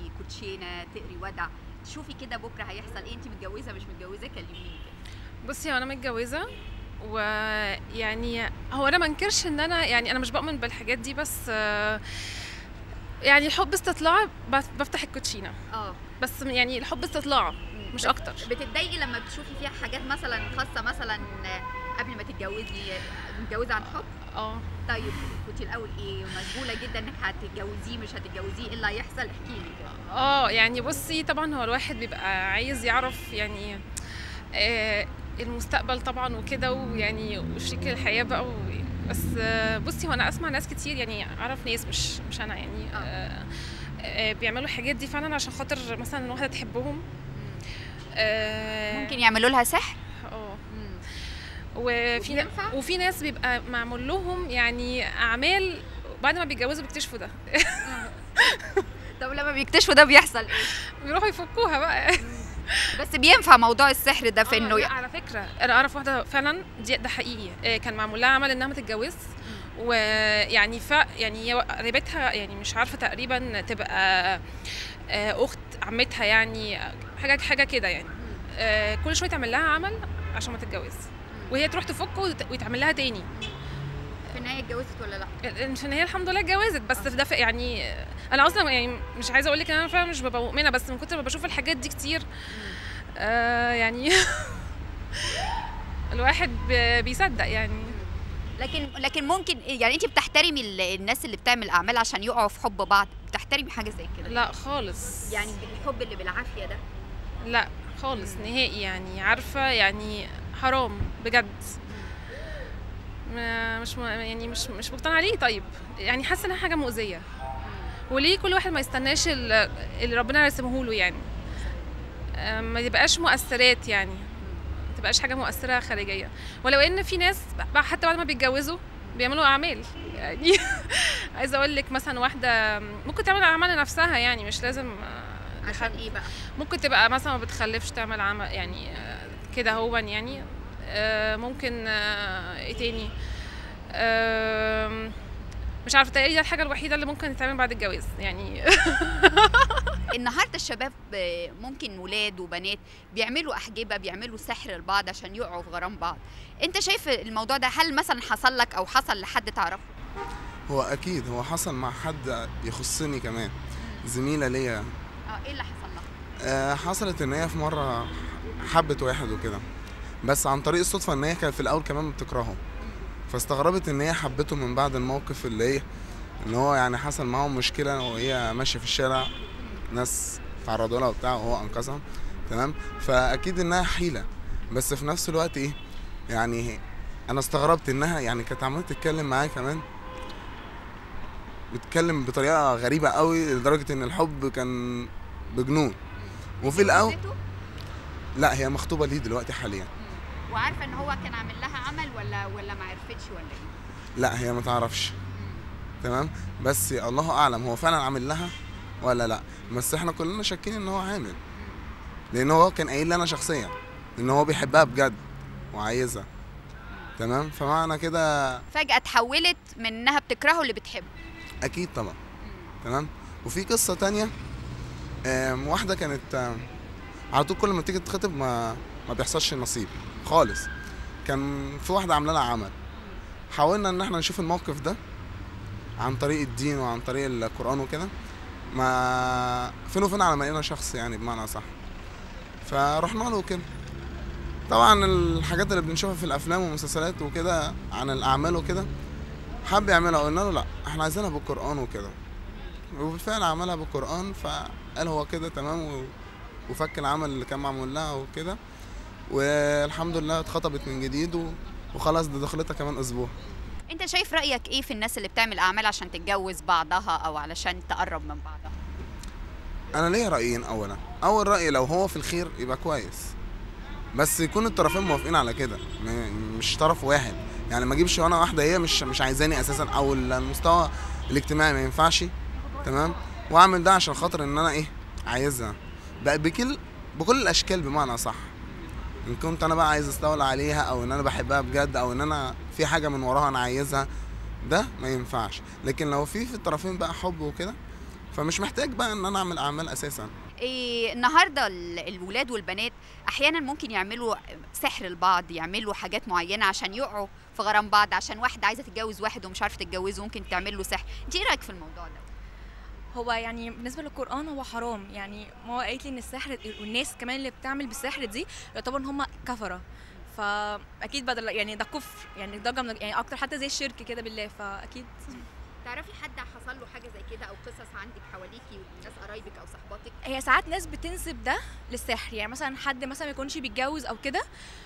تلعبي كوتشينه تقري ودع تشوفي كده بكره هيحصل ايه انت متجوزه مش متجوزه كلميني كده بصي هو انا متجوزه ويعني هو انا ما انكرش ان انا يعني انا مش بؤمن بالحاجات دي بس آه، يعني الحب استطلاع بف- بفتح الكوتشينه اه بس يعني الحب استطلاع مش بس اكتر بتتضايقي لما بتشوفي فيها حاجات مثلا خاصه مثلا قبل ما تتجوزي متجوزه عن حب اه طيب كنت الاول ايه مشغوله جدا انك هتتجوزيه مش هتتجوزيه ايه اللي هيحصل احكي لي كده اه يعني بصي طبعا هو الواحد بيبقى عايز يعرف يعني آه المستقبل طبعا وكده ويعني وشريك الحياه بقى و... بس آه بصي هو انا اسمع ناس كتير يعني اعرف ناس مش مش انا يعني آه آه بيعملوا الحاجات دي فعلا عشان خاطر مثلا واحده تحبهم آه ممكن يعملوا لها سحر اه وفي نا- وبينفع؟ وفي ناس بيبقى معمول لهم يعني اعمال بعد ما بيتجوزوا بيكتشفوا ده طب لما بيكتشفوا ده بيحصل ايه بيروحوا يفكوها بقى بس بينفع موضوع السحر ده في آه، انه لا على فكره انا اعرف واحده فعلا دي ده حقيقي آه، كان معمول لها عمل انها ما تتجوز ويعني ف يعني هي قريبتها يعني مش عارفه تقريبا تبقى آه، اخت عمتها يعني حاجه حاجه كده يعني آه، كل شويه تعمل لها عمل عشان ما تتجوز وهي تروح تفكه وت- ويتعمل لها تاني في النهايه اتجوزت ولا لا عشان هي الحمد لله اتجوزت بس في ده ف- يعني انا اصلا يعني مش عايزه اقول لك ان انا فعلا مش ببقى مؤمنه بس من كتر ما بشوف الحاجات دي كتير آه يعني الواحد ب- بيصدق يعني لكن لكن ممكن يعني انت بتحترمي ال- الناس اللي بتعمل اعمال عشان يقعوا في حب بعض بتحترمي حاجه زي كده لا خالص يعني الحب اللي بالعافيه ده لا خالص نهائي يعني عارفه يعني حرام بجد ما مش م- يعني مش مش مقتنعه ليه طيب يعني حاسه انها حاجه مؤذيه وليه كل واحد ما يستناش ال- اللي ربنا رسمه له يعني آه، ما يبقاش مؤثرات يعني ما تبقاش حاجه مؤثره خارجيه ولو ان في ناس ب- حتى بعد ما بيتجوزوا بيعملوا اعمال يعني عايزه اقول لك مثلا واحده ممكن تعمل اعمال لنفسها يعني مش لازم آه، عشان لحد. ايه بقى ممكن تبقى مثلا ما بتخلفش تعمل عمل يعني آه، كده هو يعني آه، ممكن آه، ايه تاني آم، مش عارفه تقريبا دي الحاجه الوحيده اللي ممكن تتعمل بعد الجواز يعني النهارده الشباب آه، ممكن ولاد وبنات بيعملوا احجبه بيعملوا سحر لبعض عشان يقعوا في غرام بعض انت شايف الموضوع ده هل مثلا حصل لك او حصل لحد تعرفه هو اكيد هو حصل مع حد يخصني كمان زميله ليا اه ايه اللي حصل لك آه، حصلت ان هي في مره حبت واحد وكده بس عن طريق الصدفه ان هي كانت في الاول كمان بتكرهه فاستغربت ان هي حبته من بعد الموقف اللي هي ان هو يعني حصل معاهم مشكله وهي ماشيه في الشارع ناس تعرضوا لها وبتاع وهو انقذهم تمام فاكيد انها حيله بس في نفس الوقت ايه يعني انا استغربت انها يعني كانت عماله تتكلم معايا كمان بتتكلم بطريقه غريبه قوي لدرجه ان الحب كان بجنون وفي الاول جوزته؟ لا هي مخطوبه ليه دلوقتي حاليا مم. وعارفه ان هو كان عامل لها عمل ولا ولا ما عرفتش ولا ايه لا هي ما تعرفش تمام بس الله اعلم هو فعلا عامل لها ولا لا بس احنا كلنا شاكين ان هو عامل لان هو كان قايل لي انا شخصيا ان هو بيحبها بجد وعايزها تمام فمعنى كده فجاه اتحولت من انها بتكرهه اللي بتحبه اكيد طبعا تمام وفي قصه تانية آم، واحده كانت آم، على طول كل ما تيجي تتخطب ما ما بيحصلش نصيب خالص كان في واحده عامله لها عمل حاولنا ان احنا نشوف الموقف ده عن طريق الدين وعن طريق القران وكده ما فين وفين على ما لقينا شخص يعني بمعنى صح فرحنا له كده طبعا الحاجات اللي بنشوفها في الافلام والمسلسلات وكده عن الاعمال وكده حب يعملها قلنا له لا احنا عايزينها بالقران وكده وبالفعل عملها بالقران فقال هو كده تمام و- وفك العمل اللي كان معمول لها وكده والحمد لله اتخطبت من جديد و- وخلاص دي دخلتها كمان اسبوع انت شايف رايك ايه في الناس اللي بتعمل اعمال عشان تتجوز بعضها او علشان تقرب من بعضها انا ليا رايين اولا اول راي لو هو في الخير يبقى كويس بس يكون الطرفين موافقين على كده م- مش طرف واحد يعني ما اجيبش وانا واحده هي مش مش عايزاني اساسا او المستوى الاجتماعي ما ينفعش تمام واعمل ده عشان خاطر ان انا ايه عايزها بقى بكل بكل الاشكال بمعنى صح ان كنت انا بقى عايز استولى عليها او ان انا بحبها بجد او ان انا في حاجه من وراها انا عايزها ده ما ينفعش لكن لو في في الطرفين بقى حب وكده فمش محتاج بقى ان انا اعمل اعمال اساسا إيه النهارده ال- الولاد والبنات احيانا ممكن يعملوا سحر لبعض يعملوا حاجات معينه عشان يقعوا في غرام بعض عشان واحده عايزه تتجوز واحد ومش عارفه تتجوزه ممكن تعمل له سحر انت ايه رايك في الموضوع ده هو يعني بالنسبه للقران هو حرام يعني ما هو قالت لي ان السحر والناس كمان اللي بتعمل بالسحر دي يعتبر ان هم كفره فاكيد بدل يعني ده كفر يعني درجه من يعني اكتر حتى زي الشرك كده بالله فاكيد تعرفي حد حصل له حاجه زي كده او قصص عندك حواليكي وناس قرايبك او صحباتك هي ساعات ناس بتنسب ده للسحر يعني مثلا حد مثلا ما يكونش بيتجوز او كده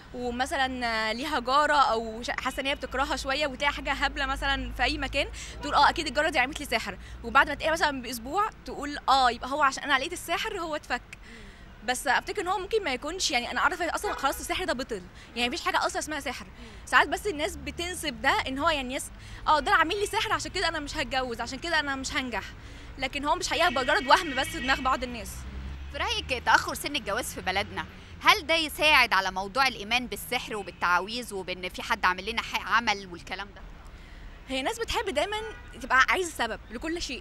ومثلا ليها جاره او ش- حاسه ان هي بتكرهها شويه وتلاقي حاجه هبله مثلا في اي مكان تقول اه اكيد الجاره دي عملت لي سحر وبعد ما تلاقيها مثلا باسبوع تقول اه يبقى هو عشان انا لقيت السحر هو اتفك بس افتكر ان هو ممكن ما يكونش يعني انا اعرف اصلا خلاص السحر ده بطل يعني مفيش حاجه اصلا اسمها سحر ساعات بس الناس بتنسب ده ان هو يعني يس اه ده عامل لي سحر عشان كده انا مش هتجوز عشان كده انا مش هنجح لكن هو مش حقيقه مجرد وهم بس في دماغ بعض الناس في رايك تاخر سن الجواز في بلدنا هل ده يساعد على موضوع الايمان بالسحر وبالتعاويذ وبان في حد عامل لنا ح- عمل والكلام ده هي ناس بتحب دايما تبقى عايزه سبب لكل شيء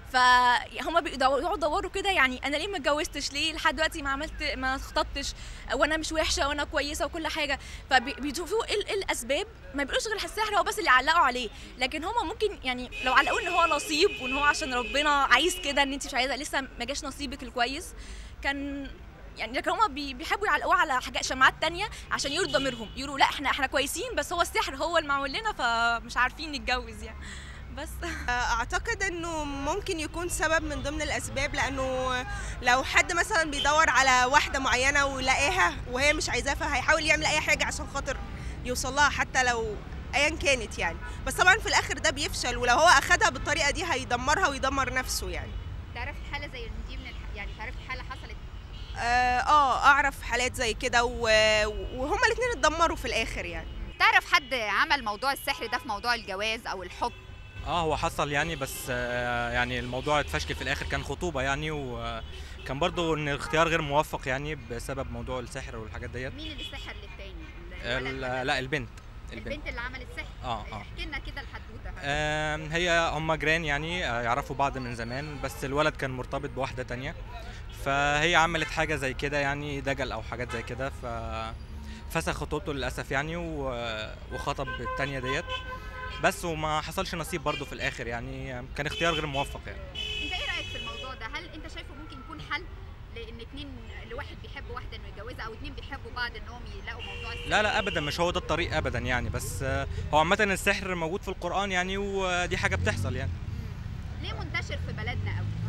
فهم بيقعدوا يدوروا كده يعني انا ليه ما اتجوزتش ليه لحد دلوقتي ما عملت ما خطبتش وانا مش وحشه وانا كويسه وكل حاجه فبيشوفوا ايه إيه الاسباب ما بيقولوش غير السحر هو بس اللي علقوا عليه لكن هم ممكن يعني لو علقوا ان هو نصيب وان هو عشان ربنا عايز كده ان انت مش عايزه لسه ما جاش نصيبك الكويس كان يعني لكن هما بي- بيحبوا يعلقوها على حاجات شماعات تانية عشان يرضوا ضميرهم يقولوا لا احنا احنا كويسين بس هو السحر هو اللي معمول لنا فمش عارفين نتجوز يعني بس اعتقد انه ممكن يكون سبب من ضمن الاسباب لانه لو حد مثلا بيدور على واحده معينه ولقاها وهي مش عايزاها فهيحاول يعمل اي حاجه عشان خاطر يوصل لها حتى لو ايا كانت يعني بس طبعا في الاخر ده بيفشل ولو هو اخدها بالطريقه دي هيدمرها ويدمر نفسه يعني تعرفي حاله زي دي من الح... يعني تعرفي حاله حصلت اه آه، اعرف حالات زي كده و- وهما الاثنين اتدمروا في الاخر يعني تعرف حد عمل موضوع السحر ده في موضوع الجواز او الحب اه هو حصل يعني بس آه، يعني الموضوع اتفشكل في الاخر كان خطوبه يعني وكان برضو ان الاختيار غير موفق يعني بسبب موضوع السحر والحاجات ديت مين اللي سحر للتاني ال- الولد؟ لا البنت البنت البنت اللي عملت سحر اه اه احكي لنا كده الحدوته آم، هي هم جيران يعني آه، يعرفوا بعض من زمان بس الولد كان مرتبط بواحده تانية فهي عملت حاجه زي كده يعني دجل او حاجات زي كده ف فسخ خطوبته للاسف يعني و- وخطب التانية ديت بس وما حصلش نصيب برضه في الاخر يعني كان اختيار غير موفق يعني انت ايه رايك في الموضوع ده هل انت شايفه ممكن يكون حل لان اتنين لواحد بيحب واحده انه يتجوزها او اتنين بيحبوا بعض انهم يلاقوا موضوع السحر لا لا ابدا مش هو ده الطريق ابدا يعني بس آه، هو عامه السحر موجود في القران يعني ودي حاجه بتحصل يعني مم. ليه منتشر في بلدنا قوي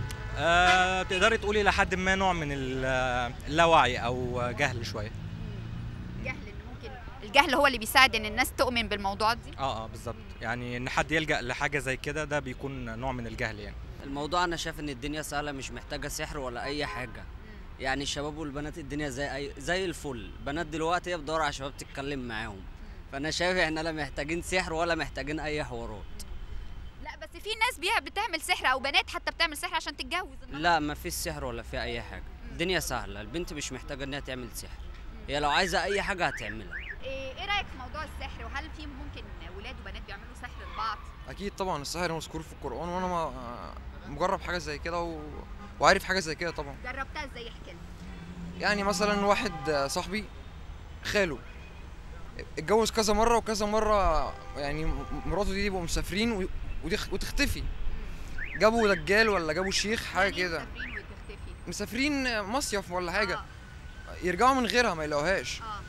أه تقدري تقولي لحد ما نوع من ال- اللاوعي او جهل شويه جهل ان ممكن الجهل هو اللي بيساعد ان الناس تؤمن بالموضوعات دي اه اه بالظبط يعني ان حد يلجا لحاجه زي كده ده بيكون نوع من الجهل يعني الموضوع انا شايف ان الدنيا سهله مش محتاجه سحر ولا اي حاجه يعني الشباب والبنات الدنيا زي أي زي الفل بنات دلوقتي هي بتدور على شباب تتكلم معاهم فانا شايف احنا لا محتاجين سحر ولا محتاجين اي حوارات لا بس في ناس بيها بتعمل سحر او بنات حتى بتعمل سحر عشان تتجوز لا ما فيش سحر ولا في اي حاجه الدنيا سهله البنت مش محتاجه انها تعمل سحر هي لو عايزه اي حاجه هتعملها ايه إيه رايك في موضوع السحر وهل في ممكن ولاد وبنات بيعملوا سحر لبعض اكيد طبعا السحر مذكور في القران وانا ما مجرب حاجه زي كده و... وعارف حاجه زي كده طبعا جربتها ازاي احكي لنا يعني مثلا واحد صاحبي خاله اتجوز كذا مره وكذا مره يعني م- مراته دي يبقوا مسافرين و... ودخ... وتختفي جابوا دجال ولا جابوا شيخ حاجه يعني إيه كده مسافرين وتختفي مسافرين مصيف ولا حاجه اه يرجعوا من غيرها ما يلاقوهاش اه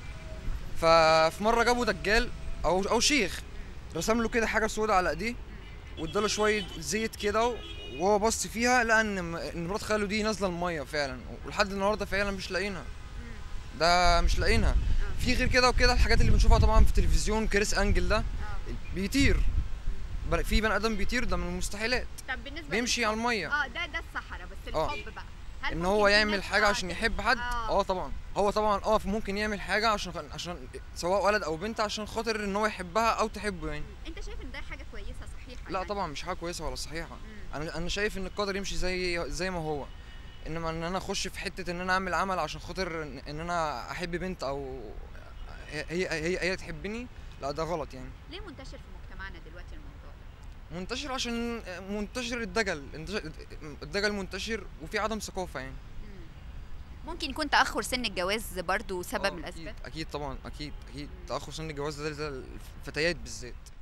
ففي مره جابوا دجال او او شيخ رسم له كده حاجه سوداء على ايديه واداله شويه زيت كده وهو بص فيها لقى ان م- ان مرات خاله دي نازله الميه فعلا ولحد النهارده فعلا مش لاقيينها ده مش لاقيينها في غير كده وكده الحاجات اللي بنشوفها طبعا في التلفزيون كريس انجل ده اه بيطير بن- في بني ادم بيطير ده من المستحيلات طب بالنسبه بيمشي على الميه اه ده ده الصحراء بس آه. الحب بقى هل ان ممكن هو في يعمل ناس- حاجه آه عشان تبقى- يحب حد آه. اه طبعا هو طبعا اه ممكن يعمل حاجه عشان عشان سواء ولد او بنت عشان خاطر ان هو يحبها او تحبه يعني انت شايف ان ده حاجه كويسه صحيحه لا يعني؟ طبعا مش حاجه كويسه ولا صحيحه مم. انا انا شايف ان القدر يمشي زي زي ما هو انما ان انا اخش في حته ان انا اعمل عمل عشان خاطر ان إن انا احب بنت او هي هي هي, هي تحبني لا ده غلط يعني ليه منتشر في مجتمعنا دلوقتي الموضوع منتشر عشان منتشر الدجل انتشر- الدجل منتشر وفي عدم ثقافه يعني ممكن يكون تاخر سن الجواز برضو سبب آه، من الاسباب اكيد اكيد طبعا اكيد اكيد تاخر سن الجواز ده ده الفتيات بالذات